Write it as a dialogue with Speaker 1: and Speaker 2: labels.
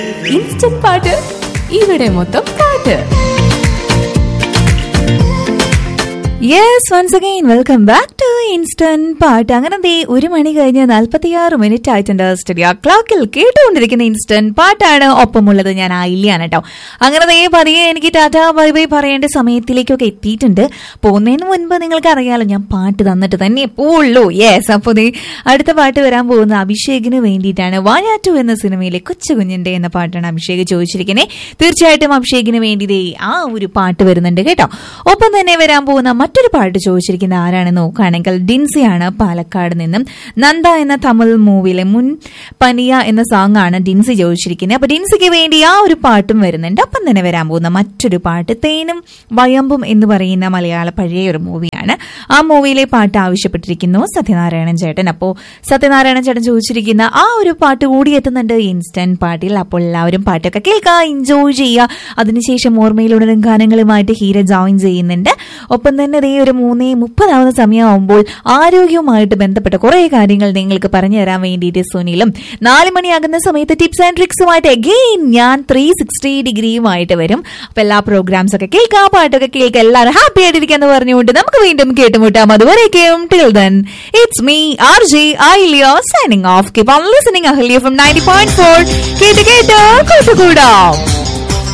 Speaker 1: instant പാട്ട് ഇവിടെ മൊത്തം പാട്ട്
Speaker 2: yes once again welcome back to instant പാട്ട് അങ്ങനെ ദേ ഒരു മണി കഴിഞ്ഞ് നാൽപ്പത്തിയാറ് മിനിറ്റ് ആയിട്ടുണ്ട് സ്റ്റുഡിയോ ക്ലോക്കിൽ കേട്ടുകൊണ്ടിരിക്കുന്ന ഇൻസ്റ്റന്റ് പാട്ടാണ് ഒപ്പമുള്ളത് ഞാൻ ആയില്ലാണ് കേട്ടോ അങ്ങനെ ദേ പതിയെ എനിക്ക് ടാറ്റാ ബൈ ബൈ പറയേണ്ട സമയത്തിലേക്കൊക്കെ എത്തിയിട്ടുണ്ട് പോകുന്നതിന് മുൻപ് നിങ്ങൾക്ക് അറിയാലോ ഞാൻ പാട്ട് തന്നിട്ട് തന്നെ പോവുള്ളൂ യെസ് അപ്പോൾ ദേ അടുത്ത പാട്ട് വരാൻ പോകുന്ന അഭിഷേകിന് വേണ്ടിയിട്ടാണ് വായാറ്റു എന്ന സിനിമയിലെ കൊച്ചു കുഞ്ഞിന്റെ എന്ന പാട്ടാണ് അഭിഷേക് ചോദിച്ചിരിക്കുന്നത് തീർച്ചയായിട്ടും അഭിഷേകിന് വേണ്ടി ദേ ആ ഒരു പാട്ട് വരുന്നുണ്ട് കേട്ടോ ഒപ്പം തന്നെ വരാൻ പോകുന്ന മറ്റൊരു പാട്ട് ചോദിച്ചിരിക്കുന്ന ആരാണെന്ന് നോക്കുകയാണെങ്കിൽ ഡിൻസിയാണ് പാലക്കാട് നിന്നും നന്ദ എന്ന തമിഴ് മൂവിയിലെ മുൻ പനിയ എന്ന സോങ് ആണ് ഡിൻസി ചോദിച്ചിരിക്കുന്നത് അപ്പൊ ഡിൻസിക്ക് വേണ്ടി ആ ഒരു പാട്ടും വരുന്നുണ്ട് ഒപ്പം തന്നെ വരാൻ പോകുന്ന മറ്റൊരു പാട്ട് തേനും വയമ്പും എന്ന് പറയുന്ന മലയാള പഴയ ഒരു മൂവിയാണ് ആ മൂവിയിലെ പാട്ട് ആവശ്യപ്പെട്ടിരിക്കുന്നു സത്യനാരായണൻ ചേട്ടൻ അപ്പോൾ സത്യനാരായണൻ ചേട്ടൻ ചോദിച്ചിരിക്കുന്ന ആ ഒരു പാട്ട് കൂടി എത്തുന്നുണ്ട് ഇൻസ്റ്റന്റ് പാട്ടിൽ അപ്പോൾ എല്ലാവരും പാട്ടൊക്കെ കേൾക്കുക എൻജോയ് ചെയ്യുക അതിനുശേഷം ഓർമ്മയിലുടനും ഗാനങ്ങളുമായിട്ട് ഹീര ജോയിൻ ചെയ്യുന്നുണ്ട് ഒപ്പം തന്നെ ദേ ഒരു മൂന്നേ മുപ്പതാവുന്ന സമയമാകുമ്പോൾ ആരോഗ്യവുമായിട്ട് ബന്ധപ്പെട്ട കുറെ കാര്യങ്ങൾ നിങ്ങൾക്ക് പറഞ്ഞു തരാൻ വേണ്ടിയിട്ട് സുനിലും നാല് മണിയാകുന്ന സമയത്ത് ടിപ്സ് ആൻഡ് ട്രിക്സുമായിട്ട് അഗെയിൻ ഞാൻ ത്രീ സിക്സ്റ്റി ഡിഗ്രിയുമായിട്ട് വരും അപ്പൊ എല്ലാ പ്രോഗ്രാംസ് ഒക്കെ കേൾക്കാം പാട്ടൊക്കെ കേൾക്കാം എല്ലാവരും ഹാപ്പി ആയിട്ടിരിക്കാന്ന് പറഞ്ഞുകൊണ്ട് നമുക്ക് വീണ്ടും കേട്ടുമുട്ടാം അതുവരേക്കും till then it's me R J ഐലിയോ signing off keep on listening Ahalya from ninety point four കേട്ട് കേട്ട് കൂട്ടുകൂടാം